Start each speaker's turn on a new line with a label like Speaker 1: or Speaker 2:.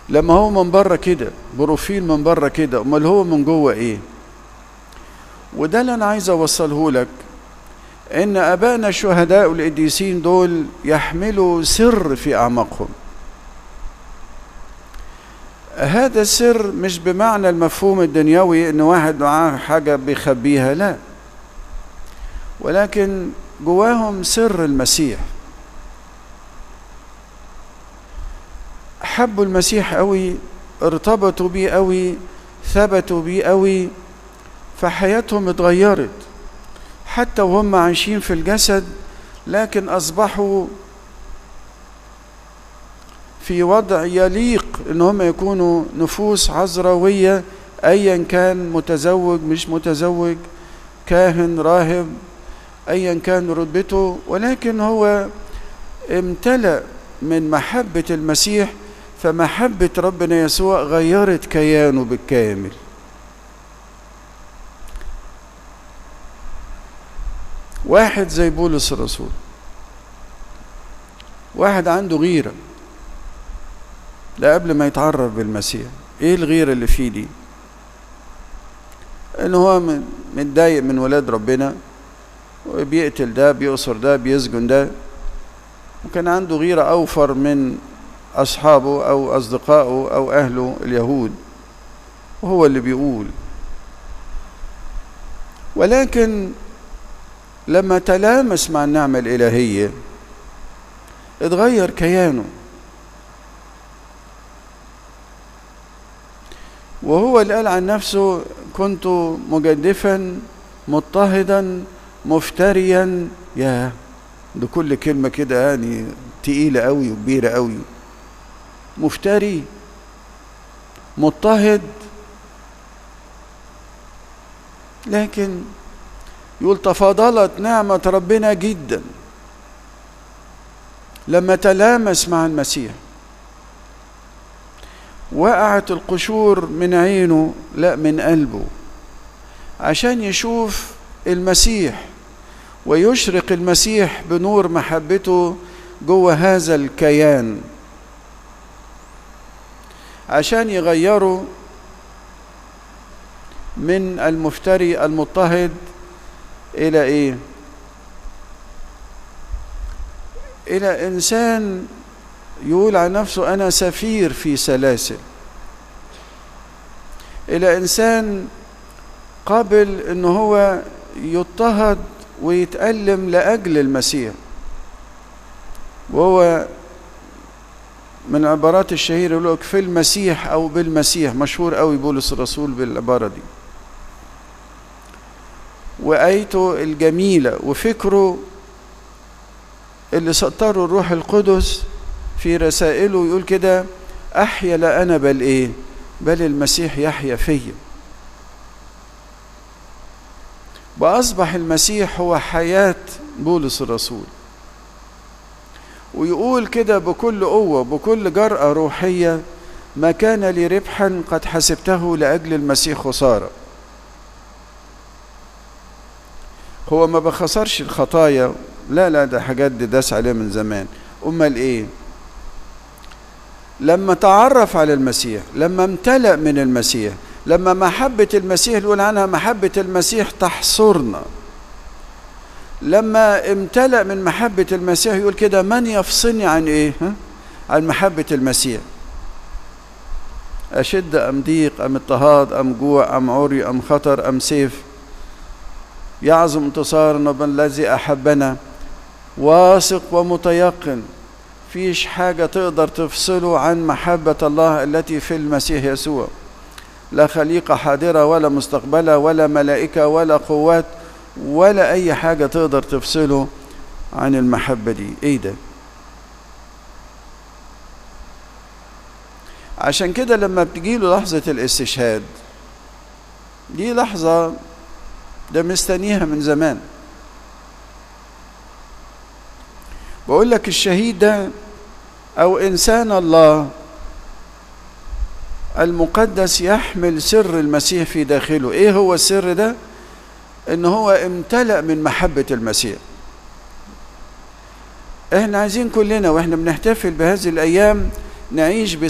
Speaker 1: لما هو من بره كده بروفيل من بره كده امال هو من جوه ايه وده اللي انا عايز اوصله لك ان ابائنا الشهداء والقديسين دول يحملوا سر في اعماقهم هذا السر مش بمعنى المفهوم الدنيوي ان واحد معاه حاجه بيخبيها لا ولكن جواهم سر المسيح حبوا المسيح قوي ارتبطوا بيه قوي ثبتوا بيه قوي فحياتهم اتغيرت حتى وهم عايشين في الجسد لكن اصبحوا في وضع يليق ان هم يكونوا نفوس عذراويه ايا كان متزوج مش متزوج كاهن راهب ايا كان رتبته ولكن هو امتلأ من محبة المسيح فمحبة ربنا يسوع غيرت كيانه بالكامل واحد زي بولس الرسول واحد عنده غيرة ده قبل ما يتعرف بالمسيح ايه الغيرة اللي فيه دي ان هو متضايق من ولاد ربنا وبيقتل ده بيقصر ده بيسجن ده وكان عنده غيرة أوفر من أصحابه أو أصدقائه أو أهله اليهود وهو اللي بيقول ولكن لما تلامس مع النعمة الإلهية اتغير كيانه وهو اللي قال عن نفسه كنت مجدفا مضطهدا مفتريا يا ده كل كلمة كده يعني تقيلة قوي وكبيرة قوي مفتري مضطهد لكن يقول تفاضلت نعمة ربنا جدا لما تلامس مع المسيح وقعت القشور من عينه لا من قلبه عشان يشوف المسيح ويشرق المسيح بنور محبته جوه هذا الكيان عشان يغيره من المفتري المضطهد الى ايه الى انسان يقول عن نفسه انا سفير في سلاسل الى انسان قابل ان هو يضطهد ويتألم لأجل المسيح وهو من العبارات الشهيرة يقول لك في المسيح أو بالمسيح مشهور قوي بولس الرسول بالعبارة دي وآيته الجميلة وفكره اللي سطره الروح القدس في رسائله يقول كده أحيا لا أنا بل إيه بل المسيح يحيا فيا وأصبح المسيح هو حياة بولس الرسول ويقول كده بكل قوة بكل جرأة روحية ما كان لي ربحا قد حسبته لأجل المسيح خسارة هو ما بخسرش الخطايا لا لا ده حاجات دي داس عليها من زمان أمال إيه لما تعرف على المسيح لما امتلأ من المسيح لما محبة المسيح يقول عنها محبة المسيح تحصرنا لما امتلأ من محبة المسيح يقول كده من يفصلني عن ايه ها؟ عن محبة المسيح أشد أم ضيق أم اضطهاد أم جوع أم عري أم خطر أم سيف يعظم انتصارنا بالذي أحبنا واثق ومتيقن فيش حاجة تقدر تفصله عن محبة الله التي في المسيح يسوع لا خليقة حاضرة ولا مستقبلة ولا ملائكة ولا قوات ولا أي حاجة تقدر تفصله عن المحبة دي إيه ده عشان كده لما بتجيله لحظة الاستشهاد دي لحظة ده مستنيها من زمان بقول لك الشهيد ده أو إنسان الله المقدس يحمل سر المسيح في داخله ايه هو السر ده ان هو امتلأ من محبة المسيح احنا عايزين كلنا واحنا بنحتفل بهذه الايام نعيش